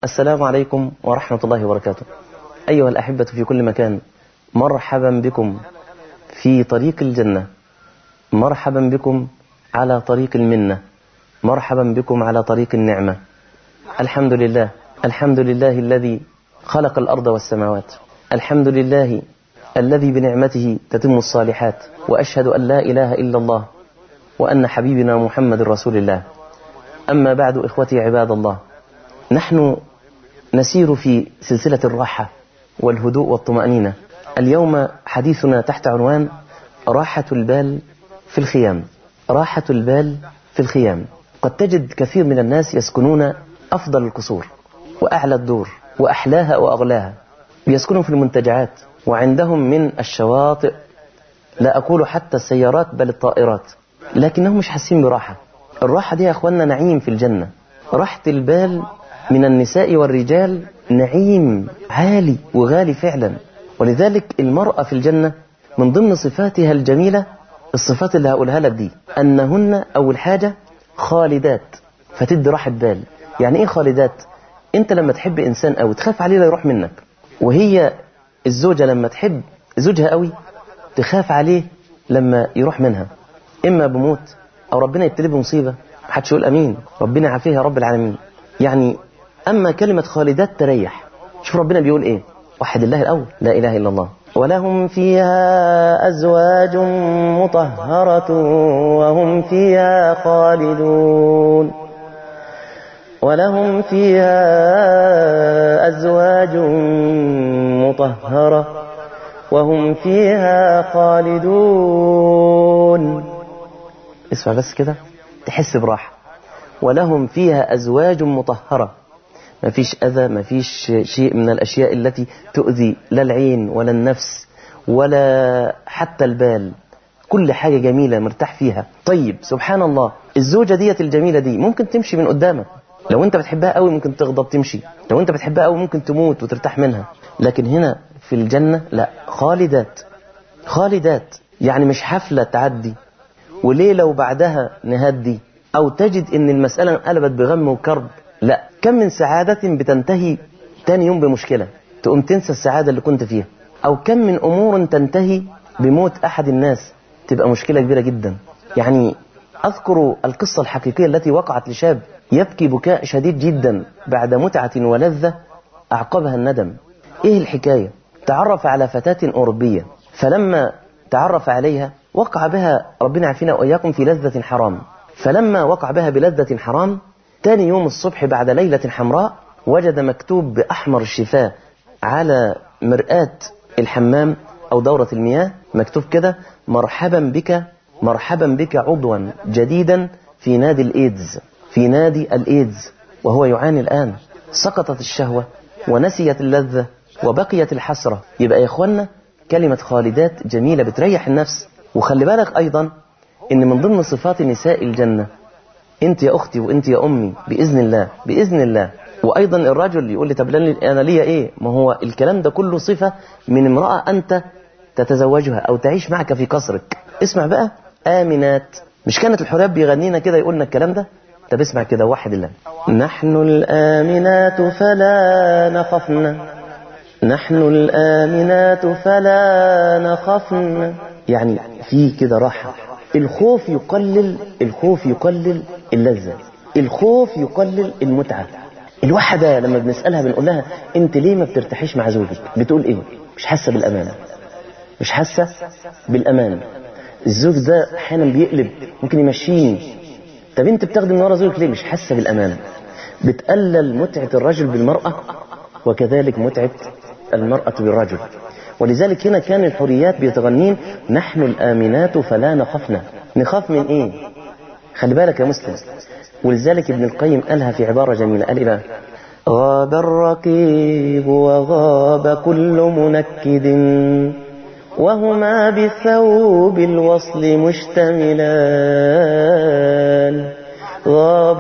السلام عليكم ورحمة الله وبركاته أيها الأحبة في كل مكان مرحبا بكم في طريق الجنة مرحبا بكم على طريق المنة مرحبا بكم على طريق النعمة الحمد لله الحمد لله الذي خلق الأرض والسماوات الحمد لله الذي بنعمته تتم الصالحات وأشهد أن لا إله إلا الله وأن حبيبنا محمد رسول الله أما بعد إخوتي عباد الله نحن نسير في سلسلة الراحة والهدوء والطمأنينة اليوم حديثنا تحت عنوان راحة البال في الخيام راحة البال في الخيام قد تجد كثير من الناس يسكنون أفضل القصور وأعلى الدور وأحلاها وأغلاها يسكنون في المنتجعات وعندهم من الشواطئ لا أقول حتى السيارات بل الطائرات لكنهم مش حاسين براحة الراحة دي يا أخوانا نعيم في الجنة راحة البال من النساء والرجال نعيم عالي وغالي فعلا ولذلك المرأة في الجنة من ضمن صفاتها الجميلة الصفات اللي هقولها لك دي أنهن أول حاجة خالدات فتدي راحة بال يعني إيه خالدات أنت لما تحب إنسان أو تخاف عليه لا يروح منك وهي الزوجة لما تحب زوجها قوي تخاف عليه لما يروح منها إما بموت أو ربنا يبتلي بمصيبة محدش يقول أمين ربنا عافيه يا رب العالمين يعني أما كلمة خالدات تريح شوف ربنا بيقول إيه وحد الله الأول لا إله إلا الله ولهم فيها أزواج مطهرة وهم فيها خالدون ولهم فيها أزواج مطهرة وهم فيها خالدون اسمع بس كده تحس براحة ولهم فيها أزواج مطهرة ما فيش أذى ما فيش شيء من الأشياء التي تؤذي لا العين ولا النفس ولا حتى البال كل حاجة جميلة مرتاح فيها طيب سبحان الله الزوجة ديت الجميلة دي ممكن تمشي من قدامك لو انت بتحبها قوي ممكن تغضب تمشي لو انت بتحبها قوي ممكن تموت وترتاح منها لكن هنا في الجنة لا خالدات خالدات يعني مش حفلة تعدي وليلة وبعدها نهدي أو تجد إن المسألة انقلبت بغم وكرب لا كم من سعادة بتنتهي تاني يوم بمشكلة تقوم تنسى السعادة اللي كنت فيها أو كم من أمور تنتهي بموت أحد الناس تبقى مشكلة كبيرة جدا يعني أذكر القصة الحقيقية التي وقعت لشاب يبكي بكاء شديد جدا بعد متعة ولذة أعقبها الندم إيه الحكاية تعرف على فتاة أوروبية فلما تعرف عليها وقع بها ربنا عافينا وإياكم في لذة حرام فلما وقع بها بلذة حرام تاني يوم الصبح بعد ليلة حمراء وجد مكتوب بأحمر الشفاه على مرآة الحمام أو دورة المياه مكتوب كده مرحبا بك مرحبا بك عضوا جديدا في نادي الإيدز في نادي الإيدز وهو يعاني الآن سقطت الشهوة ونسيت اللذة وبقيت الحسرة يبقى يا إخوانا كلمة خالدات جميلة بتريح النفس وخلي بالك أيضا إن من ضمن صفات نساء الجنة أنت يا أختي وأنت يا أمي بإذن الله بإذن الله وأيضا الرجل يقول لي طب أنا ليا إيه ما هو الكلام ده كله صفة من امرأة أنت تتزوجها أو تعيش معك في قصرك اسمع بقى آمنات مش كانت الحراب بيغنينا كده يقولنا الكلام ده طب اسمع كده واحد الله نحن الآمنات فلا نخفن نحن الآمنات فلا نخفن يعني في كده راحة الخوف يقلل الخوف يقلل اللذة الخوف يقلل المتعة الواحدة لما بنسألها بنقول لها انت ليه ما بترتاحيش مع زوجك بتقول ايه مش حاسة بالأمان مش حاسة بالأمان الزوج ده احيانا بيقلب ممكن يمشيني طب انت بتاخدي من ورا زوجك ليه مش حاسة بالأمان بتقلل متعة الرجل بالمرأة وكذلك متعة المرأة بالرجل ولذلك هنا كان الحريات بيتغنين نحن الآمنات فلا نخفنا نخاف من ايه خلي بالك يا مسلم ولذلك ابن القيم قالها في عبارة جميلة قال إيه بقى غاب الرقيب وغاب كل منكد وهما بثوب الوصل مشتملان غاب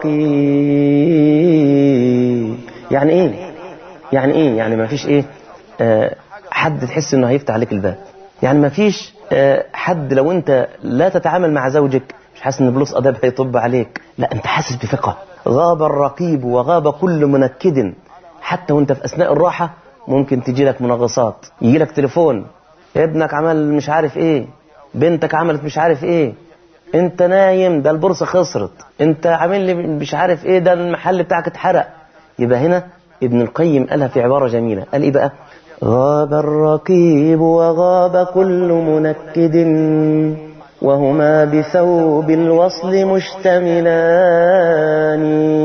الرقيب يعني ايه يعني ايه يعني ما فيش ايه آه حد تحس انه هيفتح عليك الباب يعني ما فيش آه حد لو انت لا تتعامل مع زوجك مش حاسس ان بلوس اداب هيطب عليك لا انت حاسس بثقه غاب الرقيب وغاب كل منكد حتى وانت في أثناء الراحة ممكن تجي لك منغصات يجي لك تليفون ابنك عمل مش عارف ايه بنتك عملت مش عارف ايه انت نايم ده البورصة خسرت انت عامل لي مش عارف ايه ده المحل بتاعك اتحرق يبقى هنا ابن القيم قالها في عبارة جميلة قال ايه بقى غاب الرقيب وغاب كل منكد وهما بثوب الوصل مشتملان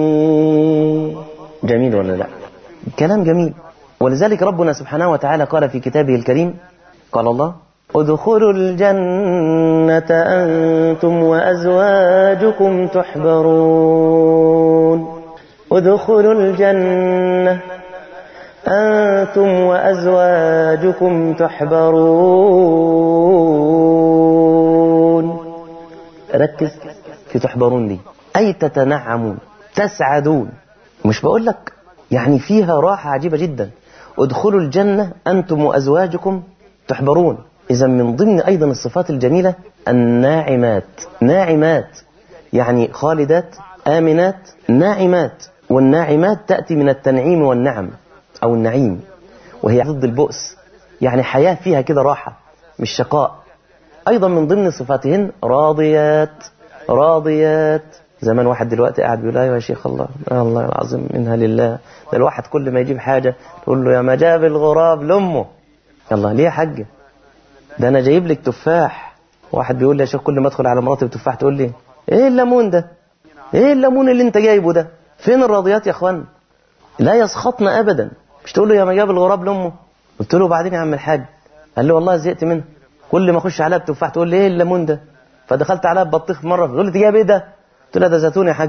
جميل ولا لا كلام جميل ولذلك ربنا سبحانه وتعالى قال في كتابه الكريم قال الله ادخلوا الجنة أنتم وأزواجكم تحبرون ادخلوا الجنة أنتم وأزواجكم تحبرون ركز في تحبرون دي أي تتنعمون تسعدون مش بقول لك يعني فيها راحة عجيبة جدا ادخلوا الجنة أنتم وأزواجكم تحبرون إذا من ضمن أيضا الصفات الجميلة الناعمات ناعمات يعني خالدات آمنات ناعمات والناعمات تأتي من التنعيم والنعم أو النعيم وهي ضد البؤس يعني حياة فيها كده راحة مش شقاء أيضا من ضمن صفاتهن راضيات راضيات زمان واحد دلوقتي قاعد بيقول ايوه يا شيخ الله الله العظيم منها لله ده الواحد كل ما يجيب حاجة تقول له يا ما جاب الغراب لأمه يلا ليه يا حاجة ده أنا جايب لك تفاح واحد بيقول لي يا شيخ كل ما أدخل على مراتي بتفاح تقول لي إيه الليمون ده إيه الليمون اللي أنت جايبه ده فين الراضيات يا أخوان لا يسخطن أبدا مش تقول له يا ما جاب الغراب لأمه قلت له بعدين يا عم الحاج قال لي والله زهقت منه كل ما اخش عليها بتفاح تقول لي ايه الليمون ده فدخلت عليها ببطيخ مره تقول لي جايب ايه ده قلت لها ده زيتون يا حاج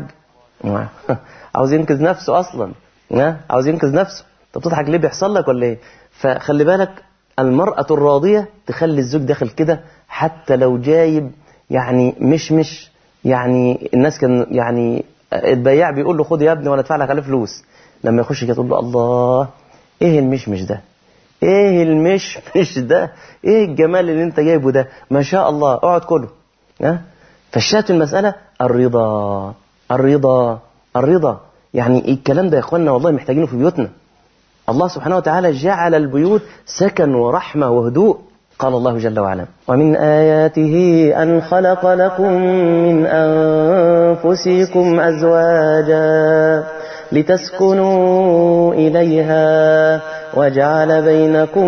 عاوز ينقذ نفسه اصلا عاوز ينقذ نفسه طب بتضحك ليه بيحصل لك ولا ايه فخلي بالك المرأة الراضية تخلي الزوج داخل كده حتى لو جايب يعني مش مش يعني الناس كان يعني البياع بيقول له خد يا ابني وانا ادفع لك عليه فلوس لما يخش كده تقول له الله ايه المشمش ده ايه المشمش ده ايه الجمال اللي انت جايبه ده ما شاء الله اقعد كله ها فالشاهد المسألة الرضا الرضا الرضا يعني الكلام ده يا اخوانا والله محتاجينه في بيوتنا الله سبحانه وتعالى جعل البيوت سكن ورحمة وهدوء قال الله جل وعلا ومن آياته أن خلق لكم من أنفسكم أزواجا لتسكنوا إليها وجعل بينكم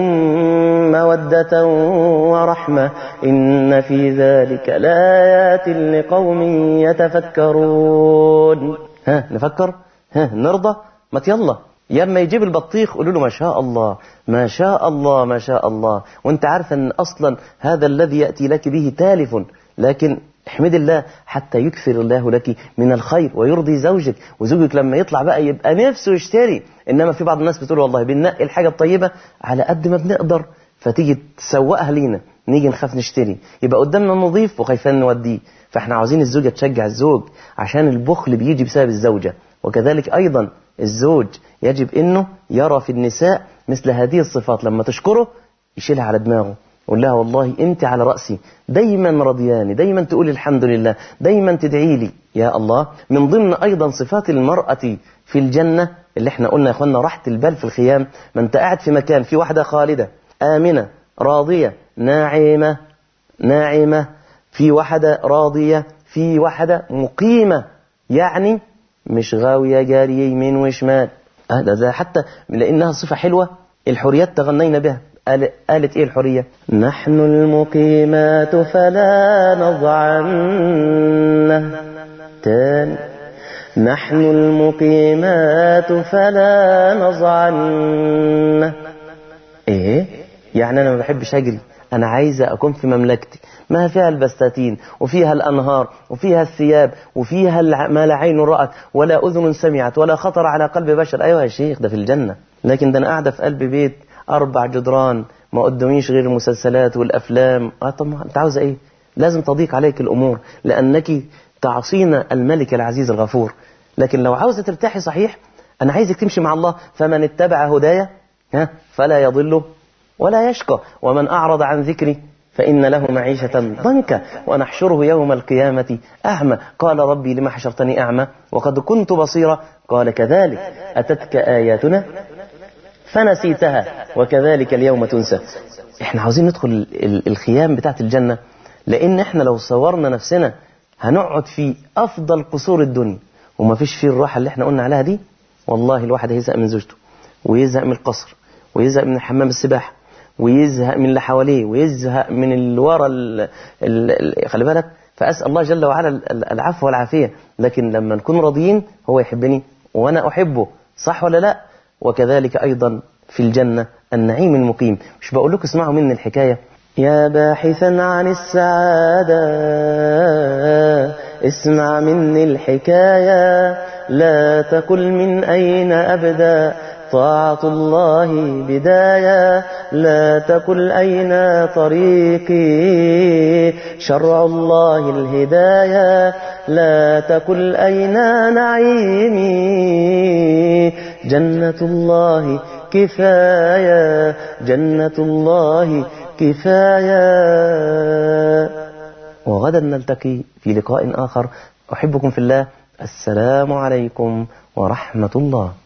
مودة ورحمة إن في ذلك لآيات لقوم يتفكرون ها نفكر ها نرضى ما يلا يا اما يجيب البطيخ قولوا له ما شاء الله ما شاء الله ما شاء الله وانت عارف ان اصلا هذا الذي ياتي لك به تالف لكن احمد الله حتى يكثر الله لك من الخير ويرضي زوجك وزوجك لما يطلع بقى يبقى نفسه يشتري انما في بعض الناس بتقول والله بننقي الحاجه الطيبه على قد ما بنقدر فتيجي تسوقها لينا نيجي نخاف نشتري يبقى قدامنا نضيف وخايفين نوديه فاحنا عاوزين الزوجه تشجع الزوج عشان البخل بيجي بسبب الزوجه وكذلك ايضا الزوج يجب انه يرى في النساء مثل هذه الصفات لما تشكره يشيلها على دماغه قول لها والله انت على رأسي دايما رضياني دايما تقول الحمد لله دايما تدعي لي يا الله من ضمن ايضا صفات المرأة في الجنة اللي احنا قلنا يا اخوانا راحة البال في الخيام ما انت قاعد في مكان في واحدة خالدة آمنة راضية ناعمة ناعمة في واحدة راضية في واحدة مقيمة يعني مش غاوية جارية يمين وشمال هذا ده حتى لأنها صفة حلوة الحريات تغنينا بها قال قالت إيه الحرية نحن المقيمات فلا نضعن تاني نحن المقيمات فلا نضعن إيه يعني أنا ما بحبش أجري أنا عايزة أكون في مملكتي ما فيها البستاتين وفيها الأنهار وفيها الثياب وفيها ما لا عين رأت ولا أذن سمعت ولا خطر على قلب بشر أيوة يا شيخ ده في الجنة لكن ده أنا قاعدة في قلب بيت أربع جدران ما قداميش غير المسلسلات والأفلام آه طب أنت عاوزة إيه لازم تضيق عليك الأمور لأنك تعصين الملك العزيز الغفور لكن لو عاوزة ترتاحي صحيح أنا عايزك تمشي مع الله فمن اتبع هدايا ها فلا يضل ولا يشقى ومن أعرض عن ذكري فإن له معيشة ضنكا ونحشره يوم القيامة أعمى قال ربي لما حشرتني أعمى وقد كنت بصيرا قال كذلك أتتك آياتنا فنسيتها وكذلك اليوم تنسى احنا عاوزين ندخل الخيام بتاعت الجنة لأن احنا لو صورنا نفسنا هنقعد في أفضل قصور الدنيا وما فيش فيه الراحة اللي احنا قلنا عليها دي والله الواحد هيزهق من زوجته ويزهق من القصر ويزهق من حمام السباحة ويزهق من اللي حواليه ويزهق من اللي ورا ال- ال- ال- خلي بالك فأسأل الله جل وعلا ال- العفو والعافية لكن لما نكون راضيين هو يحبني وأنا أحبه صح ولا لا وكذلك أيضا في الجنة النعيم المقيم مش بقول لكم اسمعوا مني الحكاية يا باحثا عن السعادة اسمع مني الحكاية لا تقل من أين أبدأ طاعة الله بداية لا تقل أين طريقي شرع الله الهداية لا تقل أين نعيمي جنة الله كفاية جنة الله كفاية وغدا نلتقي في لقاء آخر أحبكم في الله السلام عليكم ورحمة الله